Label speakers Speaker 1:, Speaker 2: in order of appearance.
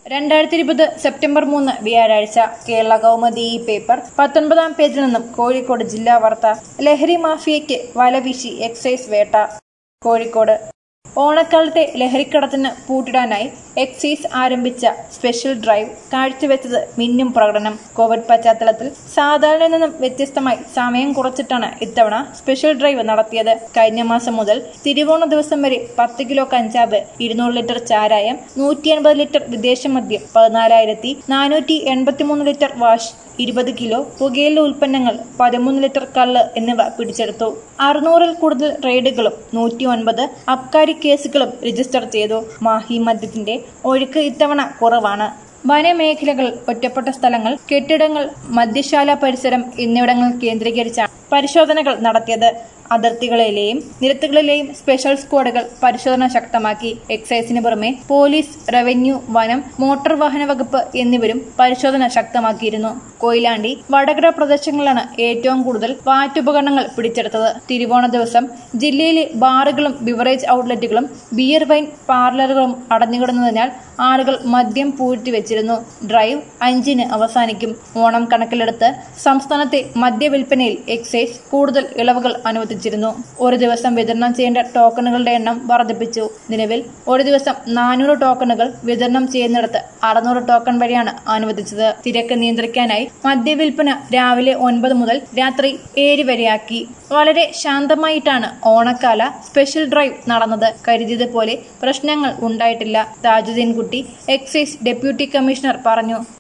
Speaker 1: രണ്ടായിരത്തി ഇരുപത് സെപ്റ്റംബർ മൂന്ന് വ്യാഴാഴ്ച കേരള കൗമുദി ഈ പേപ്പർ പത്തൊൻപതാം പേജിൽ നിന്നും കോഴിക്കോട് ജില്ലാ വാർത്ത ലഹരി മാഫിയയ്ക്ക് വലവീശി എക്സൈസ് വേട്ട കോഴിക്കോട് ഓണക്കാലത്തെ ലഹരിക്കടത്തിന് പൂട്ടിടാനായി എക്സൈസ് ആരംഭിച്ച സ്പെഷ്യൽ ഡ്രൈവ് കാഴ്ചവെച്ചത് മിന്നും പ്രകടനം കോവിഡ് പശ്ചാത്തലത്തിൽ സാധാരണ നിന്നും വ്യത്യസ്തമായി സമയം കുറച്ചിട്ടാണ് ഇത്തവണ സ്പെഷ്യൽ ഡ്രൈവ് നടത്തിയത് കഴിഞ്ഞ മാസം മുതൽ തിരുവോണ ദിവസം വരെ പത്ത് കിലോ കഞ്ചാവ് ഇരുന്നൂറ് ലിറ്റർ ചാരായം നൂറ്റി അൻപത് ലിറ്റർ വിദേശ മദ്യം പതിനാലായിരത്തി നാനൂറ്റി എൺപത്തിമൂന്ന് ലിറ്റർ വാഷ് ഇരുപത് കിലോ പുകയില ഉൽപ്പന്നങ്ങൾ പതിമൂന്ന് ലിറ്റർ കള്ള് എന്നിവ പിടിച്ചെടുത്തു അറുന്നൂറിൽ കൂടുതൽ റെയ്ഡുകളും നൂറ്റി ഒൻപത് അബ്കാരി കേസുകളും രജിസ്റ്റർ ചെയ്തു മാഹി മദ്യത്തിന്റെ ഒഴുക്ക് ഇത്തവണ കുറവാണ് വനമേഖലകൾ ഒറ്റപ്പെട്ട സ്ഥലങ്ങൾ കെട്ടിടങ്ങൾ മദ്യശാല പരിസരം എന്നിവിടങ്ങൾ കേന്ദ്രീകരിച്ചാണ് പരിശോധനകൾ നടത്തിയത് അതിർത്തികളിലെയും നിരത്തുകളിലെയും സ്പെഷ്യൽ സ്ക്വാഡുകൾ പരിശോധന ശക്തമാക്കി എക്സൈസിന് പുറമെ പോലീസ് റവന്യൂ വനം മോട്ടോർ വാഹന വകുപ്പ് എന്നിവരും പരിശോധന ശക്തമാക്കിയിരുന്നു കൊയിലാണ്ടി വടകര പ്രദേശങ്ങളിലാണ് ഏറ്റവും കൂടുതൽ വാറ്റുപകരണങ്ങൾ പിടിച്ചെടുത്തത് തിരുവോണ ദിവസം ജില്ലയിലെ ബാറുകളും ബിവറേജ് ഔട്ട്ലെറ്റുകളും ബിയർ വൈൻ പാർലറുകളും അടഞ്ഞുകിടന്നതിനാൽ ആളുകൾ മദ്യം പൂഴ്ത്തിവെച്ചിരുന്നു ഡ്രൈവ് അഞ്ചിന് അവസാനിക്കും ഓണം കണക്കിലെടുത്ത് സംസ്ഥാനത്തെ മദ്യവിൽപ്പനയിൽ എക്സൈസ് കൂടുതൽ ഇളവുകൾ അനുവദിച്ചിരുന്നു ഒരു ദിവസം വിതരണം ചെയ്യേണ്ട ടോക്കണുകളുടെ എണ്ണം വർദ്ധിപ്പിച്ചു നിലവിൽ ഒരു ദിവസം നാനൂറ് ടോക്കണുകൾ വിതരണം ചെയ്യുന്നിടത്ത് അറുന്നൂറ് ടോക്കൺ വരെയാണ് അനുവദിച്ചത് തിരക്ക് നിയന്ത്രിക്കാനായി മദ്യവിൽപ്പന രാവിലെ ഒൻപത് മുതൽ രാത്രി ഏഴ് വരെയാക്കി വളരെ ശാന്തമായിട്ടാണ് ഓണക്കാല സ്പെഷ്യൽ ഡ്രൈവ് നടന്നത് കരുതിയതുപോലെ പ്രശ്നങ്ങൾ ഉണ്ടായിട്ടില്ല താജുദ്ദീൻ കുട്ടി എക്സൈസ് ഡെപ്യൂട്ടി കമ്മീഷണർ പറഞ്ഞു